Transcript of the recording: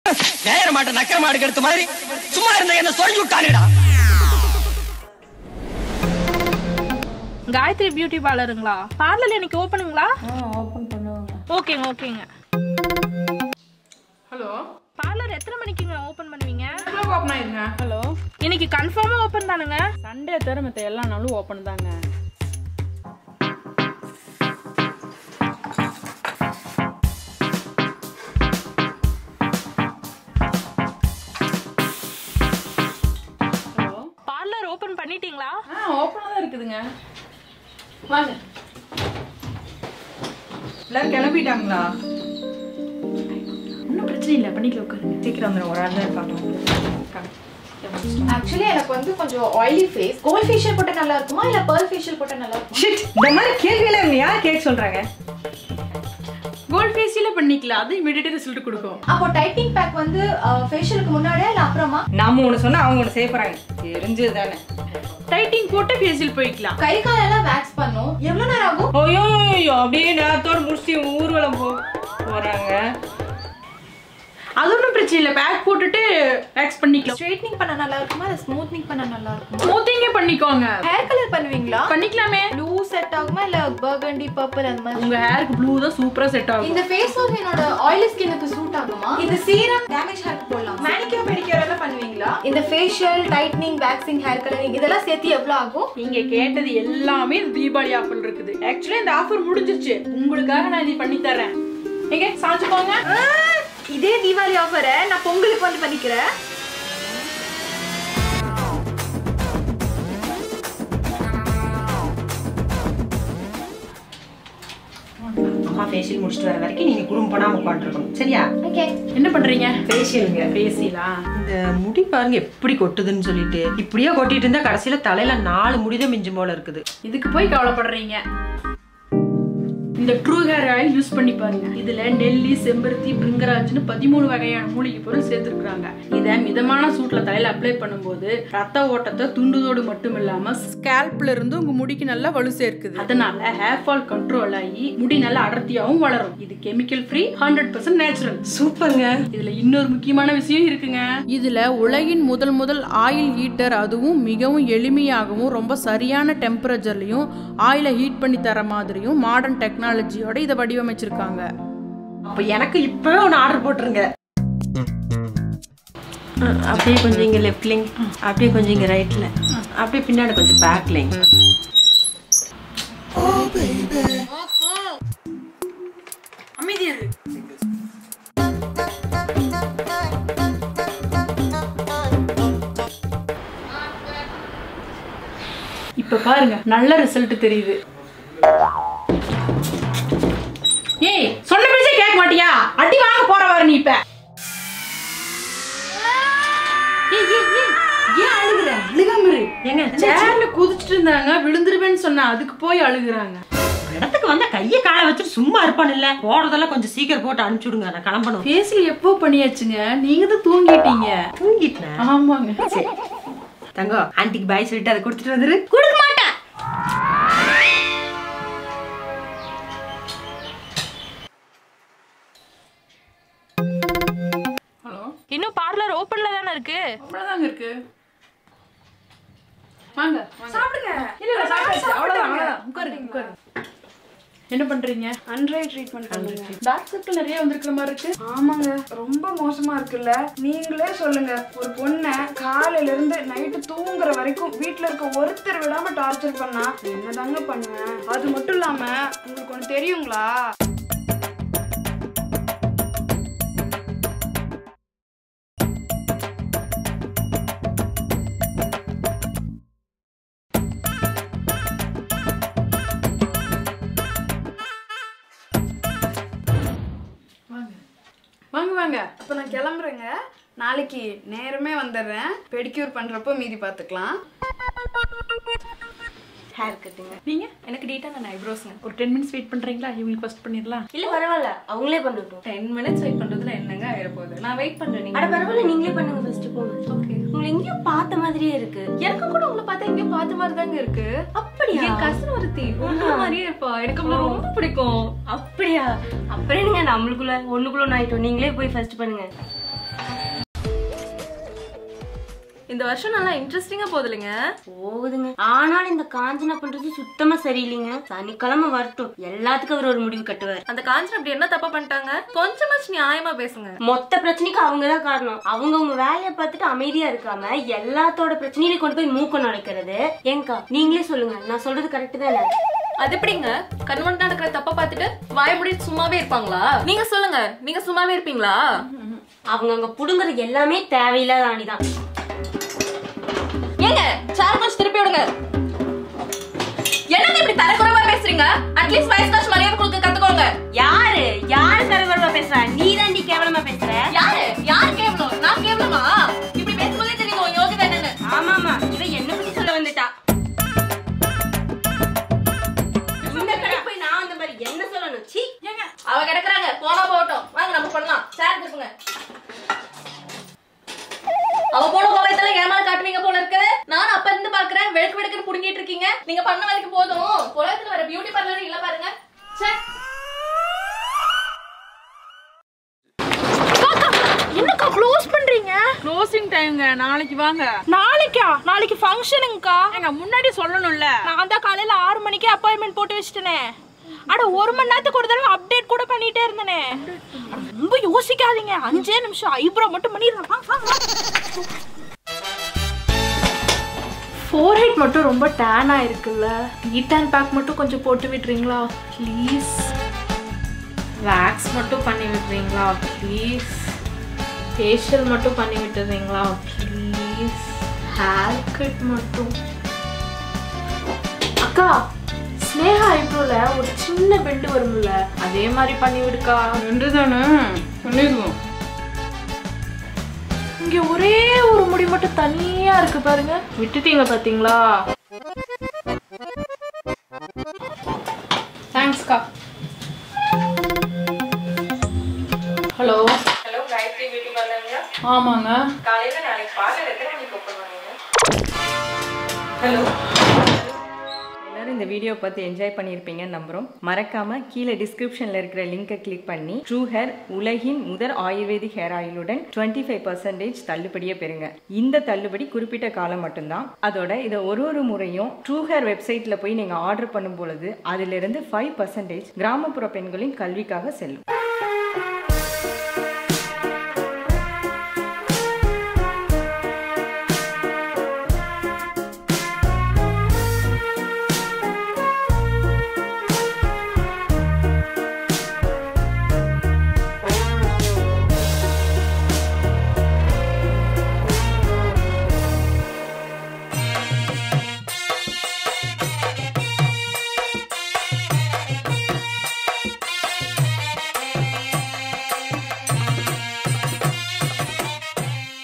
நேர மாட்ட நக்கர மாடு எடுத்த மாதிரி சும்மா இருந்த என்ன சொல்லி விட்டானுடா காயத்ரி பியூட்டி பார்லருங்களா பார்லர் இன்னைக்கு ஓப்பனுங்களா ஓப்பன் பண்ணுவாங்க ஓகேங்க ஓகேங்க ஹலோ பார்லர் எத்தனை மணிக்குங்க ஓப்பன் பண்ணுவீங்க ஓப்பன் ஆயிருங்க ஹலோ இன்னைக்கு கன்ஃபார்மா ஓப்பன் தானுங்க சண்டே தவிர மற்ற எல்லா நாளும் ஓப்பன் தாங்க ஹலோ பார்லர் ஓப்பன் பண்ணிட்டீங்களா ஆ ஓப்பனாக தான் இருக்குதுங்க வாங்க எல்லாரும் கிளம்பிட்டாங்களா ஒன்றும் பிரச்சனை இல்லை பண்ணிக்கலாம் உட்காருங்க சீக்கிரம் வந்துடும் ஒரு ஆள் தான் இருப்பாங்க ஆக்சுவலி எனக்கு வந்து கொஞ்சம் ஆயிலி ஃபேஸ் கோல்ட் ஃபேஷியல் போட்டா நல்லா இருக்குமா இல்ல pearl ஃபேஷியல் போட்டா நல்லா இருக்குமா ஷிட் இந்த மாதிரி கேள்வியெல்லாம் இவங்க யார் கேட்க சொல்றாங்க கோல்ட் ஃபேஷியலே பண்ணிக்கலாம் அது இமீடியட்டாக ரிசல்ட் கொடுக்கும் அப்போ டைட்டிங் பேக் வந்து ஃபேஷியலுக்கு முன்னாடியா இல்ல அப்புறமா நாம ஒண்ணு சொன்னா அவங்க ஒண்ணு செய்ய போறாங்க தெரிஞ்சது தானே டைட்டிங் போட்டு ஃபேஷியல் போய்க்கலாம் கை காலெல்லாம் வேக்ஸ் பண்ணும் எவ்வளவு நேரம் ஆகும் ஐயோ ஐயோ அப்படியே நேரத்தோட முடிச்சு ஊர்வலம் போ போறாங்க அது ஒன்றும் பிரச்சனை இல்லை பேக் போட்டுட்டு வேக்ஸ் பண்ணிக்கலாம் ஸ்ட்ரைட்னிங் பண்ண நல்லா இருக்குமா இல்ல ஸ்மூத்னிங் பண்ண நல்லா இருக்குமா ஸ்மூத்திங்கே பண்ணிக்கோங்க ஹேர் கலர் பண்ணுவீங்களா பண்ணிக்கலாமே ப்ளூ செட் ஆகுமா இல்ல பர்கண்டி பர்பிள் அந்த மாதிரி உங்க ஹேருக்கு ப்ளூ தான் சூப்பரா செட் ஆகும் இந்த ஃபேஸ் வாஷ் என்னோட ஆயிலி ஸ்கின்னுக்கு சூட் ஆகுமா இந்த சீரம் டேமேஜ் ஹேர் போடலாம் மேனிக்யூர் பெடிக்யூர் எல்லாம் பண்ணுவீங்களா இந்த facial tightening waxing hair colouring இதெல்லாம் சேர்த்து எவ்வளவு ஆகும் நீங்க கேட்டது எல்லாமே இந்த தீபாவளி ஆஃபர் இருக்குது ஆக்சுவலி இந்த ஆஃபர் முடிஞ்சிருச்சு உங்களுக்காக நான் இது பண்ணி தரேன் நீங்க சாஞ்சுக்கோங்க இதே தீபாவளி ஆஃபரை நான் பொங்கலுக்கு வந்து பண்ணிக்கிறேன் அம்மா ஃபேஷியல் முடிச்சிட்டு வர வரைக்கும் நீங்க குடும்பம் பண்ணாம உட்காந்துருக்கணும் சரியா ஓகே என்ன பண்றீங்க ஃபேஷியலுங்க பேசிலா இந்த முடி பாருங்க எப்படி கொட்டுதுன்னு சொல்லிட்டு இப்படியே கொட்டிட்டு இருந்தா கடைசியில தலையில நாலு முடிதான் மிஞ்சும் போல இருக்குது இதுக்கு போய் கவலைப்படுறீங்க இந்த ட்ரூ ஹேர் ஆயில் யூஸ் பண்ணி பாருங்க இதுல நெல்லி செம்பருத்தி பிருங்கராஜ்னு பதிமூணு வகையான மூலிகை பொருள் சேர்த்துருக்காங்க இதை மிதமான சூட்ல தலையில அப்ளை பண்ணும்போது ரத்த ஓட்டத்தை தூண்டுதோடு மட்டும் இல்லாம ஸ்கேல்ப்ல இருந்து உங்க முடிக்கு நல்லா வலு சேர்க்குது அதனால ஹேர் ஃபால் கண்ட்ரோல் ஆகி முடி நல்லா அடர்த்தியாவும் வளரும் இது chemical free hundred percent natural சூப்பருங்க இதுல இன்னொரு முக்கியமான விஷயம் இருக்குங்க இதுல உலகின் முதல் முதல் ஆயில் ஹீட்டர் அதுவும் மிகவும் எளிமையாகவும் ரொம்ப சரியான டெம்பரேச்சர்லயும் ஆயிலை ஹீட் பண்ணி தர மாதிரியும் மாடர்ன் டெக்னாலஜியோட இதை வடிவமைச்சிருக்காங்க அப்ப எனக்கு இப்பவே ஒன்று ஆர்டர் போட்டுருங்க அஹ், அப்படியே கொஞ்சம் இங்க லெஃப்ட்லிங் அப்படியே கொஞ்சம் இங்க ரைட்ல அப்படியே பின்னாடி கொஞ்சம் பேக்லிங் அமைதியா இரு. இப்ப பாருங்க நல்ல ரிசல்ட் தெரியுது ஏய் சொன்ன பேச்சே கேட்க மாட்டியா அடி வாங்க போற வர நீ இப்ப ஏய், ஏய், ஏய், ஏன் அழுகுற அழுகாம இரு ஏங்க சேர்ல குதிச்சிட்டு இருந்தாங்க விழுந்துருவேன்னு சொன்னா அதுக்கு போய் அழுகுறாங்க இடத்துக்கு வந்தா கையை காலை வச்சுட்டு சும்மா இருப்பான் இல்ல போறதெல்லாம் கொஞ்சம் சீக்கிரம் போட்டு அனுப்பிச்சு விடுங்க நான் கிளம்பணும் ஃபேஸில் எப்போ பண்ணியாச்சுங்க நீங்க தான் தூங்கிட்டீங்க தூங்கிட்டேன் ஆமாங்க சரி தங்கம் ஆன்ட்டிக்கு பாய் சொல்லிட்டு அதை கொடுத்துட்டு வந்துரு கொடுக்க மாட்டேன் ஹலோ இன்னும் பார்லர் ஓப்பன்ல தானே இருக்கு அவ்வளவுதாங்க இருக்கு வாங்க சாப்பிடுங்க இல்ல இல்ல சாப்பிடாச்சு அவ்வளவுதான் அவ்வளவுதான் உட்காருங்க உட்காருங்க என்ன பண்றீங்க அன்ட்ரை ட்ரீட்மெண்ட் பண்ணுங்க டார்க் சர்க்கிள் நிறைய வந்திருக்கிற மாதிரி இருக்கு ஆமாங்க ரொம்ப மோசமா இருக்குல்ல நீங்களே சொல்லுங்க ஒரு பொண்ணை காலையில இருந்து நைட்டு தூங்குற வரைக்கும் வீட்ல இருக்க ஒருத்தர் விடாம டார்ச்சர் பண்ணா என்னதாங்க பண்ணுவேன் அது மட்டும் இல்லாம உங்களுக்கு ஒண்ணு தெரியுங்களா வாங்க வாங்க அப்ப நான் கிளம்புறேங்க நாளைக்கு நேரமே வந்துடுறேன் பெடிக்யூர் பண்றப்போ மீதி பார்த்துக்கலாம் ஹேர் கட்டுங்க நீங்க எனக்கு டீட்டான ஐப்ரோஸ்ங்க ஒரு டென் மினிட்ஸ் வெயிட் பண்றீங்களா இவங்களுக்கு ஃபர்ஸ்ட் பண்ணிடலாம் இல்ல பரவாயில்ல அவங்களே பண்ணட்டும் டென் மினிட்ஸ் வெயிட் பண்றதுல என்னங்க ஆயிட போகுது நான் வெயிட் பண்றேன் அட பரவாயில்ல நீங்களே பண்ணுங்க ஃபர்ஸ்ட் போங்க ஓகே உங்களை எங்கேயும் பார்த்த மாதிரியே இருக்கு எனக்கு கூட உங்களை பார்த்தா எங்கேயும் பார்த்த மாதிரி தாங்க இருக்கு அப்படியா என் கசின் ஒருத்தி உங்களை மாதிரியே இருப்பா எனக்கு அவளை ரொம்ப பிடிக்கும் அப்படியா அப்புறம் நீங்க நம்மளுக்குள்ள ஒண்ணுக்குள்ள ஒண்ணு ஆயிட்டோம் நீங்களே போய் ஃபர்ஸ்ட் பண்ணுங்க இந்த வருஷம் நல்லா இன்ட்ரெஸ்டிங்கா போகுதுலங்க போகுதுங்க ஆனாலும் இந்த காஞ்சனா பண்றது சுத்தமா சரியில்லைங்க சனிக்கிழமை வரட்டும் எல்லாத்துக்கும் அவர் ஒரு முடிவு கட்டுவார் அந்த காஞ்சனா அப்படி என்ன தப்பா பண்ணிட்டாங்க கொஞ்சமாச்சு நியாயமா பேசுங்க மொத்த பிரச்சனைக்கு அவங்க தான் காரணம் அவங்க அவங்க வேலையை பார்த்துட்டு அமைதியா இருக்காம எல்லாத்தோட பிரச்சனையில கொண்டு போய் மூக்க நுழைக்கிறது ஏங்கா நீங்களே சொல்லுங்க நான் சொல்றது கரெக்ட் தானே அது எப்படிங்க கண்மன் நடக்கிற தப்ப பார்த்துட்டு வாய முடிட்டு சும்மாவே இருப்பாங்களா நீங்க சொல்லுங்க நீங்க சும்மாவே இருப்பீங்களா அவங்க அங்க புடுங்குறது எல்லாமே தேவையில்லாத ஆணிதான் ஏங்க சேர் கொஞ்சம் திருப்பி விடுங்க என்னங்க இப்படி தரக்குறைவா பேசுறீங்க அட்லீஸ்ட் வயசுக்காச்சும் மரியாதை கொடுக்க கத்துக்கோங்க யாரு யாரு தரவரமா பேசுறா நீ தாண்டி கேவலமா பேசுற யாரு யார் கேவலம் நான் கேவலமா இப்படி பேசும்போதே தெரியுது உன் யோகிதை என்னன்னு ஆமாமா இவ என்ன பத்தி சொல்ல வந்துட்டா இந்த கடைக்கு போய் நான் வந்த மாதிரி என்ன சொல்லணும் சீ அவ கிடக்குறாங்க போனா போகட்டும் வாங்க நம்ம பண்ணலாம் சேர் திருப்புங்க அவ போன கோவத்துல ஏமால காட்டுவீங்க போல இருக்கு நான் அப்ப இருந்து பாக்குறேன் வெளுக்கு வெளுக்குன்னு புடுங்கிட்டு இருக்கீங்க நீங்க பண்ண வரைக்கும் போதும் குளத்துல வர பியூட்டி பார்லர் இல்ல பாருங்க ச்சே என்னக்கா க்ளோஸ் பண்றீங்க க்ளோசிங் டைம்ங்க நாளைக்கு வாங்க நாளைக்கா நாளைக்கு ஃபங்க்ஷனுங்கக்கா எங்க முன்னாடி சொல்லணும்ல நான் தான் காலையில ஆறு மணிக்கு அப்பாயின்மெண்ட் போட்டு வச்சிட்டேனே அட ஒரு மணி நேரத்துக்கு ஒரு தடவை அப்டேட் கூட பண்ணிட்டே இருந்தனே ரொம்ப யோசிக்காதீங்க அஞ்சே நிமிஷம் ஐப்ரோ மட்டும் பண்ணிடலாம் ஃபோர் ஹெட் மட்டும் ரொம்ப டேன் ஆயிருக்குல்ல ஹீட் அண்ட் பேக் மட்டும் கொஞ்சம் போட்டு விட்டுறீங்களா ப்ளீஸ் வேக்ஸ் மட்டும் பண்ணி விட்டுறீங்களா ப்ளீஸ் ஃபேஷியல் மட்டும் பண்ணி விட்டுறீங்களா ப்ளீஸ் ஹேர் கட் மட்டும் அக்கா ஸ்னேகா ஐப்ரோல ஒரு சின்ன பெண்டு வரும்ல அதே மாதிரி பண்ணி விடுக்கா ரெண்டு தானே பண்ணிடுவோம் இங்க ஒரே ஒரு முடி மட்டும் தனியா இருக்கு பாருங்க விட்டுட்டீங்க பாத்தீங்களா தேங்க்ஸ்க்கா ஹலோ ஹலோ காயத்ரி பியூட்டி பார்லருங்களா ஆமாங்க காலையில நாளைக்கு பார்லர் எத்தனை மணிக்கு ஓப்பன் பண்ணுவீங்க ஹலோ எல்லாரும் இந்த வீடியோ பார்த்து என்ஜாய் பண்ணியிருப்பீங்கன்னு நம்புகிறோம் மறக்காமல் கீழே டிஸ்கிரிப்ஷனில் இருக்கிற லிங்கை கிளிக் பண்ணி ட்ரூ ஹேர் உலகின் முதல் ஆயுர்வேதிக் ஹேர் ஆயிலுடன் டுவெண்ட்டி ஃபைவ் பர்சன்டேஜ் தள்ளுபடியை பெறுங்க இந்த தள்ளுபடி குறிப்பிட்ட காலம் மட்டும்தான் அதோட இதை ஒரு ஒரு முறையும் ட்ரூ ஹேர் வெப்சைட்டில் போய் நீங்கள் ஆர்டர் பண்ணும் பொழுது அதிலிருந்து ஃபைவ் பர்சன்டேஜ் கிராமப்புற பெண்களின் கல்விக்காக செல்லும்